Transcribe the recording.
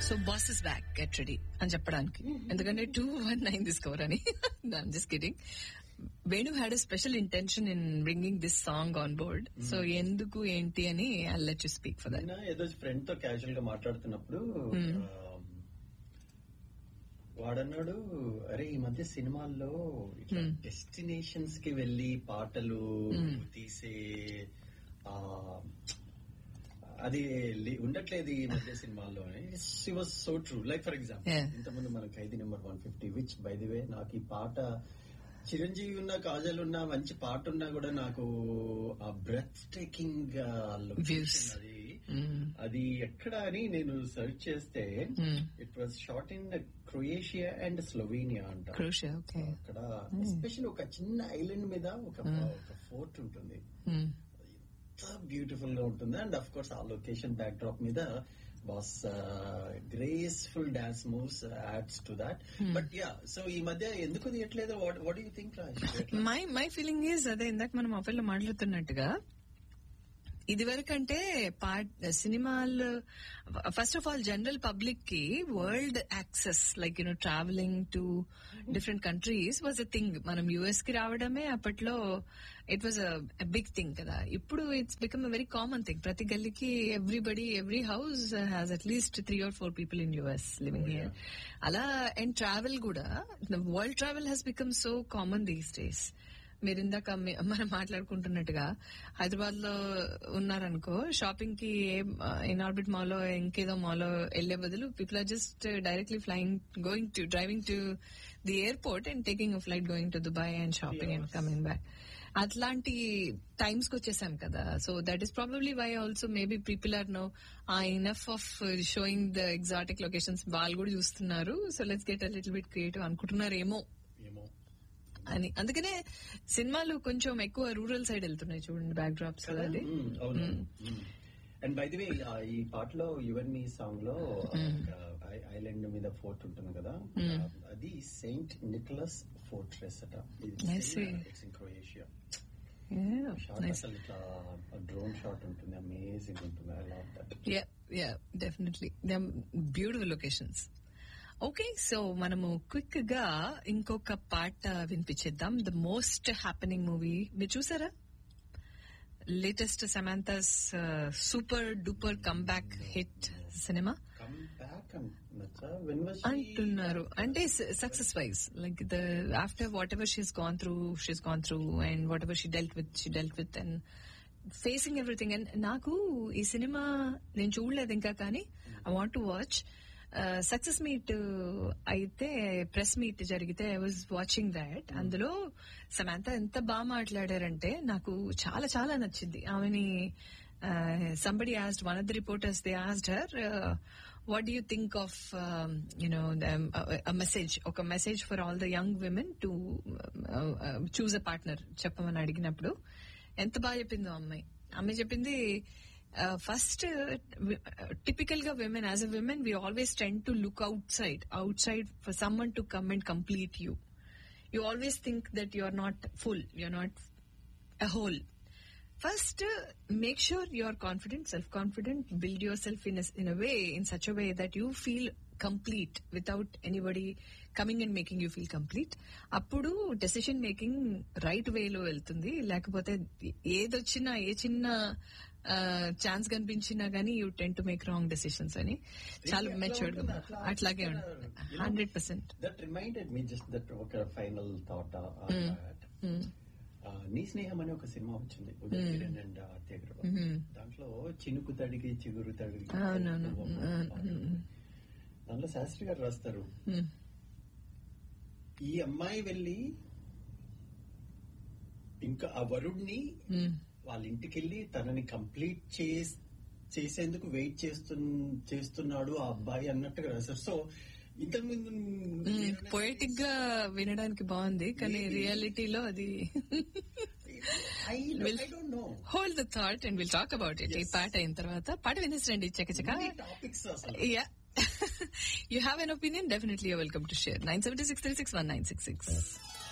So boss is back get ready అని చెప్పడానికి ఎందుకంటే టూ వన్ నైన్ తీసుకోవర్ అని just kidding Venu had a special intention in bringing this song on board so ఎందుకు ఏంటి అని I let you speak for that నిన్న ఏదో ఫ్రెండ్ తో క్యాజువల్ గా మాట్లాడుతున్నప్పుడు ఆ, వాడన్నాడు అరే ఈ మధ్య సినిమాల్లో డెస్టినేషన్స్ కి వెళ్లి పాటలు తీసే ఆ అది లే- ఉండట్లేదు ఈ మధ్య సినిమాల్లో she was so true like for example Yeah. ఇంతకుముందు మన Khaidi number one fifty which by the way నాకు ఈ పాట చిరంజీవి ఉన్న కాజల్ ఉన్న మంచి పాట ఉన్నా కూడా నాకు ఆ బ్రెత్ టేకింగ్ Views. అది అది ఎక్కడ అని నేను సెర్చ్ చేస్తే it was shot in Croatia and Slovenia అంట క్రూషియా ఓకే అక్కడ ఎస్పెషల్ ఒక చిన్న ఐలాండ్ మీద ఒక ఒక ఫోర్ట్ ఉంటుంది ఎంత బ్యూటిఫుల్ గా ఉంటుంది అండ్ అఫ్ కోర్స్ ఆ లొకేషన్ బ్యాక్ డ్రాప్ మీద boss graceful dance moves adds to that but yeah so ఈ మధ్య ఎందుకు తీయట్లేదు what you think Raj my my feeling is అదే ఇందాక మనం మొబైల్ లో మాట్లాడుతున్నట్టుగా ఇది వరకంటే పార్ట్ సినిమాలు first of all general public కి world access like you know traveling to different countries was a thing మనం యుఎస్ కి రావడమే అప్పట్లో it was a big thing కదా ఇప్పుడు it's become a very common thing ప్రతి గల్లీకి everybody every house has at least three or four people in US living here అలా and travel కూడా world travel has become so common these days మీరు ఇందాక మీ- మనం మాట్లాడుకుంటున్నట్టుగా హైదరాబాద్ లో ఉన్నారనుకో షాపింగ్ కి ఇన్ ఆర్బిట్ మాలో ఇంకేదో మాలో వెళ్లే బదులు people are just directly flying going to driving to the airport and taking flight going to Dubai and shopping and coming back అట్లాంటి టైమ్స్ కి వచ్చేసాం కదా so that is probably why also maybe people are no uh enough of showing the exotic locations వాళ్ళు కూడా చూస్తున్నారు so let's get a little bit creative అనుకుంటున్నారేమో ఏమో అని అందుకనే సినిమాలు కొంచెం ఎక్కువ రూరల్ సైడ్ వెళ్తున్నాయి చూడండి బ్యాక్ డ్రాప్స్ కదా అది Mm, అవును అండ్ బై ది వే ఈ పాటలో యువన్ మీ సాంగ్ లో ఐలాండ్ మీద ఫోర్ట్ ఉంటుంది కదా ఆ, అది సెయింట్ నికోలస్ ఫోర్ట్రెస్ అట I see. It's in Croatia Yeah, shot nice. అసలు ఇట్లా డ్రోన్ షాట్ ఉంటుంది అమేజింగ్ ఉంటుంది I love that Yeah, yeah, definitely. They're beautiful locations. Okay so మనము క్విక్ గా ఇంకొక పాట వినిపించేద్దాం ద మోస్ట్ హ్యాపెనింగ్ మూవీ మీరు చూసారా latest Samantha's super duper come back hit సినిమా కమ్ బ్యాక్ అనొచ్చా వెన్ వాజ్ అంటున్నారు అంటే success wise like the after whatever she's gone through she's gone through and whatever she dealt with she dealt with and facing everything and నాకు ఈ సినిమా నేను చూడలేదు ఇంకా కానీ I want to watch success meet అయితే press meet జరిగితే I was watching that అందులో సమాంత ఎంత బాగా మాట్లాడారంటే నాకు చాలా చాలా నచ్చింది ఆమెని somebody asked one of the reporters they asked her what do you think of you know message ఒక message for all the young women to choose a partner చెప్పమని అడిగినప్పుడు ఎంత బాగా చెప్పిందో అమ్మాయి అమ్మాయి చెప్పింది ఫస్ట్ టిపికల్ గా women as a women we always tend to look outside outside for someone to come and complete you you always think that you are not full you are not a whole. First, uh, make sure you are confident, self-confident, build yourself in a, in a way, in such a way that you feel complete without anybody coming and making you feel complete. అప్పుడు decision making right వేలో వెళ్తుంది లేకపోతే ఏదొచ్చినా ఏ చిన్న chance కనిపించినా గానీ you tend to make wrong decisions అని చాలా మెచ్యూర్డ్ గా అట్లాగే hundred percent that reminded me just that ఒక ఫైనల్ థాట్ నీ స్నేహం అనే ఒక సినిమా వచ్చింది ఉదయ్ కిరణ్ అండ్ అత్యగ్రవ దాంట్లో చినుకు తడిగి చిగురు తడిగి అవునవును. దాంట్లో శాస్త్రి గారు రాస్తారు ఈ అమ్మాయి వెళ్ళి ఇంకా ఆ వరుణ్ణి వాళ్ళ ఇంటికి వెళ్ళి తనని కంప్లీట్ చేసేందుకు వెయిట్ చేస్తు చేస్తున్నాడు ఆ అబ్బాయి అన్నట్టుగా రాశారు సో ఇంతకు ముందు పొయిటిక్ గా వినడానికి బాగుంది కానీ రియాలిటీలో అది I Will- don't know hold the thought and will talk about it ఈ పాట అయిన తర్వాత పాట వినేసండి చకచక టాపిక్స్ అసలు yeah you have an opinion definitely welcome to share nine seventy six three six one nine six six